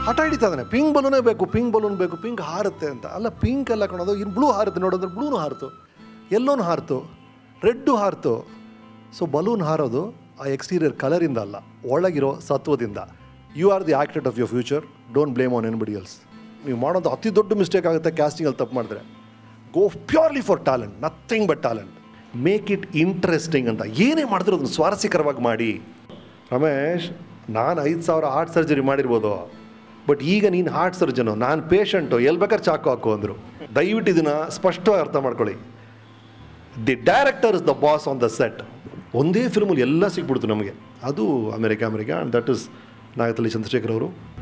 ಹಠ ಹಿಡಿತಾ ಇದ್ದಾನೆ ಪಿಂಕ್ ಬಲೂನೇ ಬೇಕು ಪಿಂಕ್ ಬಲೂನ್ ಬೇಕು ಪಿಂಕ್ ಹಾರುತ್ತೆ ಅಂತ ಅಲ್ಲ ಪಿಂಕ್ ಎಲ್ಲ ಕಾಣೋದು ಇನ್ನು ಬ್ಲೂ ಹಾರುತ್ತೆ ನೋಡಿದ್ರೆ ಬ್ಲೂನು ಹಾರಿತು ಎಲ್ಲೋನು ಹಾರಿತು ರೆಡ್ಡು ಹಾರಿತು ಸೊ ಬಲೂನ್ ಹಾರೋದು ಆ ಎಕ್ಸ್ಟೀರಿಯರ್ ಕಲರಿಂದ ಅಲ್ಲ ಒಳಗಿರೋ ಸತ್ವದಿಂದ ಯು ಆರ್ ದಿ ಆಕ್ಟೆಡ್ of your future don't blame on anybody else ನೀವು ಮಾಡೋದು ಅತಿ ದೊಡ್ಡ ಮಿಸ್ಟೇಕ್ ಆಗುತ್ತೆ ಕ್ಯಾಸ್ಟಿಂಗಲ್ಲಿ ತಪ್ಪು ಮಾಡಿದ್ರೆ go purely for talent nothing but talent make it interesting ಅಂತ ಏನೇ ಮಾಡಿದ್ರು ಅದನ್ನು ಸ್ವಾರಸ್ಯಕರವಾಗಿ ಮಾಡಿ ರಮೇಶ್ ನಾನು ಐದು ಸಾವಿರ ಹಾರ್ಟ್ ಸರ್ಜರಿ ಮಾಡಿರ್ಬೋದು ಬಟ್ ಈಗ ನೀನು ಹಾರ್ಟ್ ಸರ್ಜನು ನಾನು ಪೇಷಂಟು ಎಲ್ಲಿ ಬೇಕಾದ್ರೆ ಚಾಕು ಹಾಕು ಅಂದರು ದಯವಿಟ್ಟು ಇದನ್ನು ಸ್ಪಷ್ಟವಾಗಿ ಅರ್ಥ ಮಾಡ್ಕೊಳ್ಳಿ the director is the boss on the set ಒಂದೇ ಫಿಲ್ಮಲ್ಲಿ ಎಲ್ಲ ಸಿಕ್ಬಿಡ್ತು ನಮಗೆ ಅದು America America and that is Nagathihalli Chandrashekhar ಅವರು